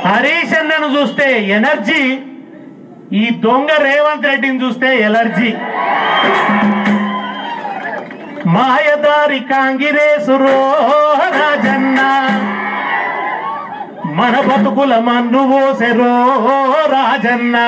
హరీష్ అన్నను చూస్తే ఎనర్జీ ఈ దొంగ రేవంత్ రెడ్డిని చూస్తే ఎలర్జీ మాయదారి కాంగిరేసురో రాజన్న మన బతుకుల మన్ను ఓసెరో రాజన్న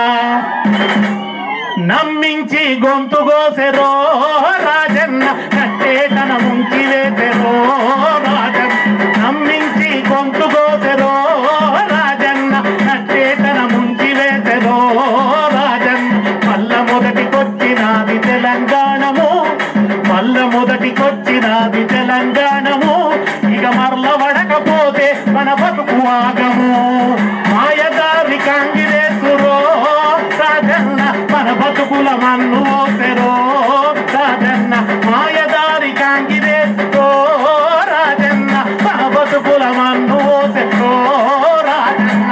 నమ్మించి గొంతు గోసెరో రాజన్న కట్టేతన ముంచి వేసెరో రాజన్న నమ్మించి గొంతు గోసెరో రాజన్న కట్టేతన ముంచి వేసెరో రాజన్న మల్ల మొదటికొచ్చినాది తెలంగాణము మల్ల మొదటికొచ్చినాది తెలంగాణము ఇక మరల వడకపోతే మన బతుకు ఆగము మాయదారి కాంగిరేసురో రాజన్న మన బతుకుల మన్ను ఓసెరో రాజన్న మాయదారి కాంగిరేసురో రాజన్న మన బతుకుల మన్ను ఓసెరో రాజన్న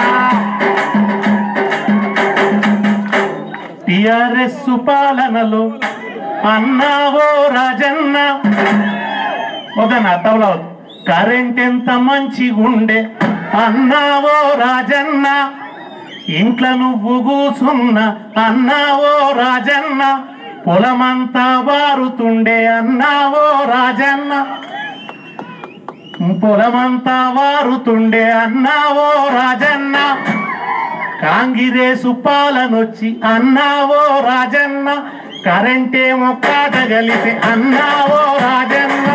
టిఆర్ఎస్ పాలనలో అన్నావో రాజన్న వదన తవల కరెంట్ ఎంత మంచిగుండే అన్నావో రాజన్న ఇంట్లో నువ్వు కూసున్న అన్నావో రాజన్న పొలమంతా వారుతుండే అన్నావో రాజన్న పొలమంతా వారుతుండే అన్నావో రాజన్న కాంగిరేసు పాలనొచ్చి అన్నావో రాజన్న కరెంటేమో కాటగలిసి అన్నావో రాజన్న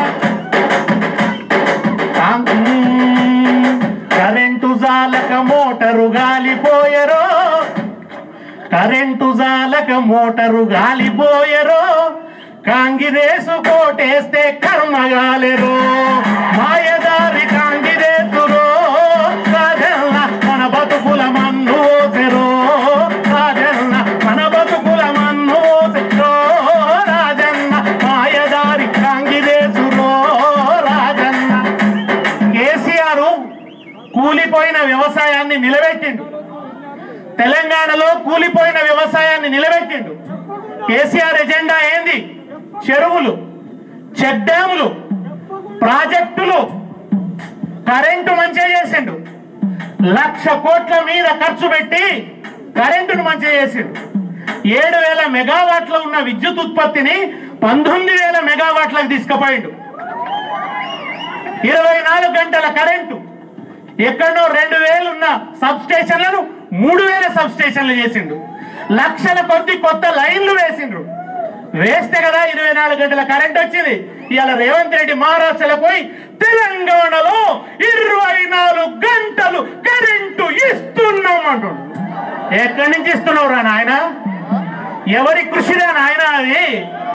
కాం- మ్మ్. కరెంటు జాలక మోటరు గాలిపోయరో కరెంటు జాలక మోటరు గాలిపోయరో కాంగిరేసు కోటేస్తే కర్మగాలెరో మాయదారి కాంగిరేసురో రాజన్న మన బతుకుల మన్ను ఓసెరో రాజన్న మన బతుకుల మన్ను ఓసెరో రాజన్న మాయదారి కాంగిరేసురో రాజన్న కేసీఆర్ కూలిపోయిన వ్యవసాయాన్ని నిలబెట్టిండు తెలంగాణలో కూలిపోయిన వ్యవసాయాన్ని నిలబెట్టిండు కేసీఆర్ ఎజెండా ఏంది చెరువులు చెక్ డ్యాములు ప్రాజెక్టులు కరెంటు మంచిగా చేసిండు లక్ష కోట్ల మీద ఖర్చు పెట్టి కరెంటును మంచిగా చేసిండు ఏడు వేల మెగావాట్ల ఉన్న విద్యుత్ ఉత్పత్తిని పంతొమ్మిది వేల మెగావాట్లకు తీసుకుపోయిండు ఇరవై నాలుగు గంటల కరెంటు ఎక్కడో రెండు వేలు ఉన్న సబ్ స్టేషన్లను మూడు వేల సబ్ స్టేషన్లు చేసిండు లక్షల కొద్ది కొత్త లైన్లు వేసిండ్రు వేస్తే కదా ఇరవై నాలుగు గంటల కరెంట్ వచ్చింది ఇవాళ రేవంత్ రెడ్డి మహారాష్ట్రలో పోయి తెలంగాణలో ఇరవై నాలుగు గంటలు కరెంటు ఇస్తున్నాం అంటుండు ఎక్కడి నుంచి ఇస్తున్నావు రా నాయన ఎవరి కృషిరా నాయన అది